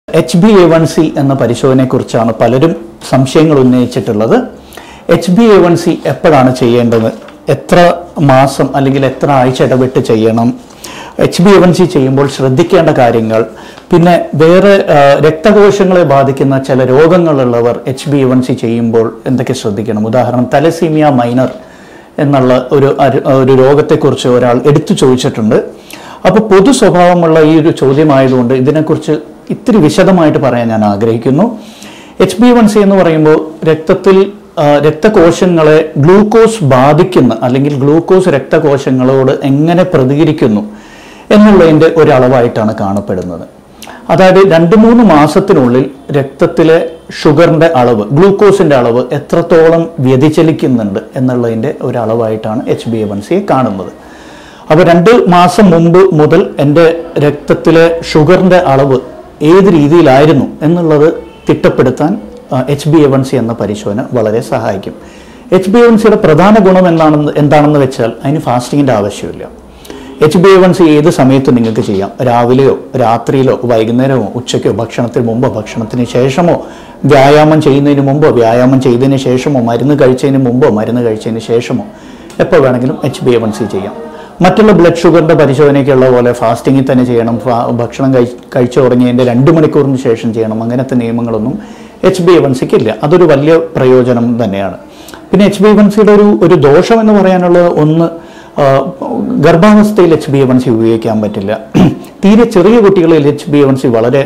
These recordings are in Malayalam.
H B A one C എന്ന പരിശോധനയെക്കുറിച്ചാണ് പലരും സംശയങ്ങൾ ഉന്നയിച്ചിട്ടുള്ളത് H B A one C എപ്പോഴാണ് ചെയ്യേണ്ടത് എത്ര മാസം അല്ലെങ്കിൽ എത്ര ആഴ്ച ഇടവിട്ട് ചെയ്യണം H B A one C ചെയ്യുമ്പോൾ ശ്രദ്ധിക്കേണ്ട കാര്യങ്ങൾ പിന്നെ വേറെ ആ, രക്തകോശങ്ങളെ ബാധിക്കുന്ന ചില രോഗങ്ങളുള്ളവർ H B A one C ചെയ്യുമ്പോൾ എന്തൊക്കെ ശ്രദ്ധിക്കണം ഉദാഹരണം തലസീമിയ മൈനർ എന്നുള്ള ഒരു അരു- ഒരു രോഗത്തെക്കുറിച്ച് ഒരാൾ എടുത്തു ചോദിച്ചിട്ടുണ്ട് അപ്പോൾ പൊതു സ്വഭാവമുള്ള ഈ ഒരു ചോദ്യമായതുകൊണ്ട് ഇതിനെക്കുറിച്ച് ഇത്തിരി വിശദമായിട്ട് പറയാൻ ഞാൻ ആഗ്രഹിക്കുന്നു എച്ച് ബി വൺ സി എന്ന് പറയുമ്പോൾ രക്തത്തിൽ ആ, രക്തകോശങ്ങളെ ഗ്ലൂക്കോസ് ബാധിക്കുന്ന അല്ലെങ്കിൽ ഗ്ലൂക്കോസ് രക്തകോശങ്ങളോട് എങ്ങനെ പ്രതികരിക്കുന്നു എന്നുള്ളതിൻ്റെ ഒരു അളവായിട്ടാണ് കാണപ്പെടുന്നത് അതായത് രണ്ട് മൂന്ന് മാസത്തിനുള്ളിൽ രക്തത്തിലെ ഷുഗറിൻ്റെ അളവ് ഗ്ലൂക്കോസിൻ്റെ അളവ് എത്രത്തോളം വ്യതിചലിക്കുന്നുണ്ട് എന്നുള്ളതിൻ്റെ ഒരു അളവായിട്ടാണ് എച്ച് ബി എ വൺ സിയെ കാണുന്നത് അപ്പോൾ രണ്ട് മാസം മുമ്പ് മുതൽ എൻ്റെ രക്തത്തിലെ ഷുഗറിൻ്റെ അളവ് ഏത് രീതിയിലായിരുന്നു എന്നുള്ളത് തിട്ടപ്പെടുത്താൻ H B A one C എന്ന പരിശോധന വളരെ സഹായിക്കും എച്ച് ബി എ വൺ സിയുടെ പ്രധാന ഗുണം എന്താണെന്ന് എന്താണെന്ന് വെച്ചാൽ അതിന് ഫാസ്റ്റിങ്ങിൻ്റെ ആവശ്യമില്ല H B A one C ഏത് സമയത്തും നിങ്ങൾക്ക് ചെയ്യാം രാവിലെയോ രാത്രിയിലോ വൈകുന്നേരമോ ഉച്ചയ്ക്കോ ഭക്ഷണത്തിന് മുമ്പോ ഭക്ഷണത്തിന് ശേഷമോ വ്യായാമം ചെയ്യുന്നതിന് മുമ്പോ വ്യായാമം ചെയ്തതിന് ശേഷമോ മരുന്ന് കഴിച്ചതിന് മുമ്പോ മരുന്ന് കഴിച്ചതിന് ശേഷമോ എപ്പോൾ വേണമെങ്കിലും H B A one C ചെയ്യാം മറ്റുള്ള ബ്ലഡ് ഷുഗറിൻ്റെ പരിശോധനയ്ക്കുള്ള പോലെ ഫാസ്റ്റിങ്ങിൽ തന്നെ ചെയ്യണം ഫാ- ഭക്ഷണം കഴി കഴിച്ചു തുടങ്ങിയതിൻ്റെ രണ്ട് മണിക്കൂറിന് ശേഷം ചെയ്യണം അങ്ങനത്തെ നിയമങ്ങളൊന്നും എച്ച് ബി എ വൺ സിക്ക് ഇല്ല അതൊരു വലിയ പ്രയോജനം തന്നെയാണ് പിന്നെ എച്ച് ബി വൺ സിയുടെ ഒരു ഒരു ദോഷം എന്ന് പറയാനുള്ളത് ഒന്ന് ആ, ഗർഭാവസ്ഥയിൽ H B A one C ഉപയോഗിക്കാൻ പറ്റില്ല തീരെ ചെറിയ കുട്ടികളിൽ H B A one C വളരെ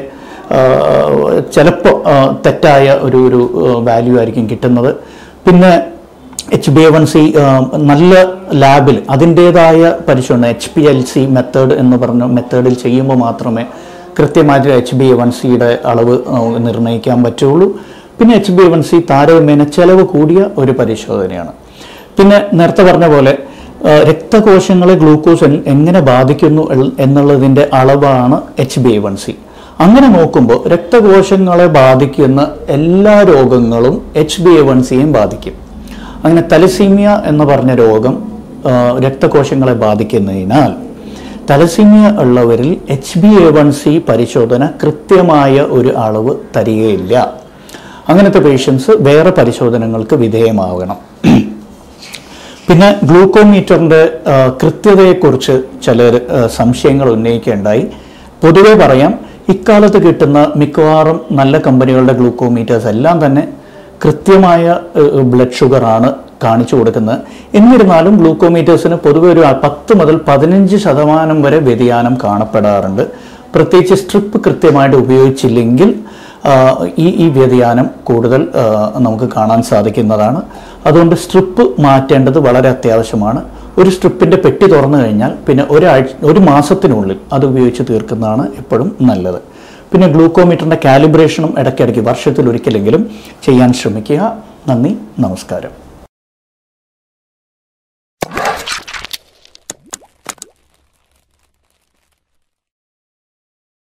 ചിലപ്പോൾ തെറ്റായ ഒരു ഒരു വാല്യൂ ആയിരിക്കും കിട്ടുന്നത് പിന്നെ H B A one C നല്ല ലാബിൽ അതിൻ്റേതായ പരിശോധന H P L C method എന്ന് പറഞ്ഞ മെത്തേഡിൽ ചെയ്യുമ്പോൾ മാത്രമേ കൃത്യമായിട്ട് എച്ച് ബി എ വൺ സിയുടെ അളവ് ആ, നിർണ്ണയിക്കാൻ പറ്റുള്ളൂ പിന്നെ H B A one C താരതമ്യേന ചെലവ് കൂടിയ ഒരു പരിശോധനയാണ് പിന്നെ നേരത്തെ പറഞ്ഞ പോലെ ആ, രക്തകോശങ്ങളെ ഗ്ലൂക്കോസ് എൻ- എങ്ങനെ ബാധിക്കുന്നു എൽ- എന്നുള്ളതിൻ്റെ അളവാണ് H B A one C അങ്ങനെ നോക്കുമ്പോൾ രക്തകോശങ്ങളെ ബാധിക്കുന്ന എല്ലാ രോഗങ്ങളും എച്ച് ബി എ വൺ സിയെയും ബാധിക്കും അങ്ങനെ തലസീമിയ എന്ന് പറഞ്ഞ രോഗം ആ, രക്തകോശങ്ങളെ ബാധിക്കുന്നതിനാൽ തലസീമിയ ഉള്ളവരിൽ H B A one C പരിശോധന കൃത്യമായ ഒരു അളവ് തരികയില്ല അങ്ങനത്തെ പേഷ്യൻസ് വേറെ പരിശോധനകൾക്ക് വിധേയമാകണം പിന്നെ ഗ്ലൂക്കോമീറ്ററിൻ്റെ ആ, കൃത്യതയെക്കുറിച്ച് ചിലർ ആ, സംശയങ്ങൾ ഉന്നയിക്കുകയുണ്ടായി പൊതുവെ പറയാം ഇക്കാലത്ത് കിട്ടുന്ന മിക്കവാറും നല്ല കമ്പനികളുടെ ഗ്ലൂക്കോമീറ്റേഴ്സ് എല്ലാം തന്നെ കൃത്യമായ ബ്ലഡ് ഷുഗറാണ് കാണിച്ചു കൊടുക്കുന്നത് എന്നിരുന്നാലും ഗ്ലൂക്കോമീറ്റേഴ്സിന് പൊതുവെ ഒരു പത്ത് മുതൽ പതിനഞ്ച് ശതമാനം വരെ വ്യതിയാനം കാണപ്പെടാറുണ്ട് പ്രത്യേകിച്ച് സ്ട്രിപ്പ് കൃത്യമായിട്ട് ഉപയോഗിച്ചില്ലെങ്കിൽ ആ, ഈ ഈ വ്യതിയാനം കൂടുതൽ ആ, നമുക്ക് കാണാൻ സാധിക്കുന്നതാണ് അതുകൊണ്ട് സ്ട്രിപ്പ് മാറ്റേണ്ടത് വളരെ അത്യാവശ്യമാണ് ഒരു സ്ട്രിപ്പിൻ്റെ പെട്ടി തുറന്നു കഴിഞ്ഞാൽ പിന്നെ ഒരാഴ്ച ഒരു മാസത്തിനുള്ളിൽ അത് ഉപയോഗിച്ച് തീർക്കുന്നതാണ് എപ്പോഴും നല്ലത് പിന്നെ ഗ്ലൂക്കോമീറ്ററിൻ്റെ കാലിബ്രേഷനും ഇടയ്ക്കിടയ്ക്ക് വർഷത്തിൽ ഒരിക്കലെങ്കിലും ചെയ്യാൻ ശ്രമിക്കുക നന്ദി നമസ്കാരം